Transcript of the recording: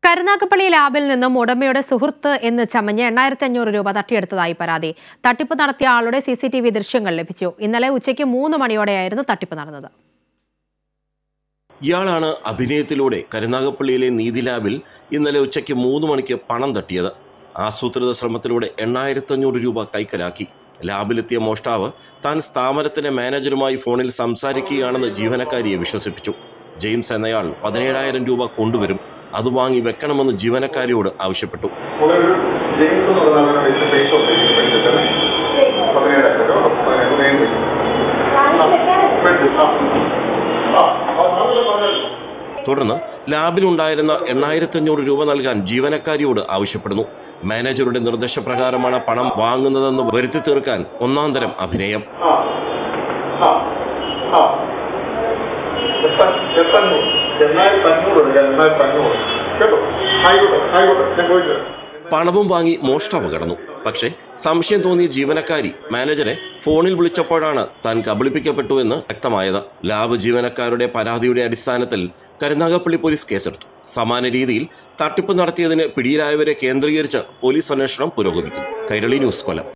കരുനാഗപ്പള്ളി ലാബിൽ നിന്നും ഉടമയുടെ സുഹൃത്ത് എന്ന് ചമഞ്ഞ് എണ്ണായിരത്തി അഞ്ഞൂറ് രൂപ തട്ടിയെടുത്തതായി പരാതി തട്ടിപ്പ് നടത്തിയ ആളുടെ സി സി ടി വി ദൃശ്യങ്ങൾ ലഭിച്ചു ഇന്നലെ ഉച്ചയ്ക്ക് മൂന്ന് മണിയോടെയായിരുന്നു തട്ടിപ്പ് നടന്നത് ഇയാളാണ് അഭിനയത്തിലൂടെ കരുനാഗപ്പള്ളിയിലെ നീതി ലാബിൽ ഇന്നലെ ഉച്ചയ്ക്ക് മൂന്ന് മണിക്ക് പണം തട്ടിയത് ആസൂത്രിത ശ്രമത്തിലൂടെ എണ്ണായിരത്തഞ്ഞൂറ് രൂപ കൈക്കലാക്കി ലാബിലെത്തിയ മോഷ്ടാവ് താൻ സ്ഥാപനത്തിന്റെ മാനേജറുമായി ഫോണിൽ സംസാരിക്കുകയാണെന്ന് ജീവനക്കാരിയെ വിശ്വസിപ്പിച്ചു ജെയിംസ് എന്നയാൾ പതിനേഴായിരം രൂപ കൊണ്ടുവരും അത് വാങ്ങി വെക്കണമെന്ന് ജീവനക്കാരിയോട് ആവശ്യപ്പെട്ടു ഒരു ജെയിംസ് എന്ന് പറഞ്ഞ പൈസ പൈസ മേടിച്ചിട്ടല്ലേ പതിനേഴായിരം രൂപ പതിനേഴ് മേടിച്ചു മേടിച്ചു ആ ആ നല്ല പറഞ്ഞല്ലോ തുടർന്ന് ലാബിലുണ്ടായിരുന്ന എണ്ണായിരത്തഞ്ഞൂറ് രൂപ നൽകാൻ ജീവനക്കാരിയോട് ആവശ്യപ്പെടുന്നു മാനേജറുടെ നിർദ്ദേശപ്രകാരമാണ് പണം വാങ്ങുന്നതെന്ന് വരുത്തി തീർക്കാൻ ഒന്നാം തരം അഭിനയം ആ ആ ആ എത്ര എത്ര അഞ്ഞൂറ് എണ്ണായിരത്തി അഞ്ഞൂറ് എടുക്കാം എണ്ണായിരത്തി അഞ്ഞൂറ് കേട്ടോ ആയിക്കോട്ടെ ആയിക്കോട്ടെ ഞാൻ പോയിട്ട് പണവും വാങ്ങി മോഷ്ടാവ് കടന്നു പക്ഷേ സംശയം തോന്നിയ ജീവനക്കാരി മാനേജറെ ഫോണിൽ വിളിച്ചപ്പോഴാണ് താൻ കബളിപ്പിക്കപ്പെട്ടു എന്ന് വ്യക്തമായത് ലാബ് ജീവനക്കാരുടെ പരാതിയുടെ അടിസ്ഥാനത്തിൽ കരുനാഗപ്പള്ളി പോലീസ് കേസെടുത്തു സമാന രീതിയിൽ തട്ടിപ്പ് നടത്തിയതിന് പിടിയിലായവരെ കേന്ദ്രീകരിച്ച് പോലീസ് അന്വേഷണം പുരോഗമിക്കുന്നു കൈരളി ന്യൂസ് കൊല്ലം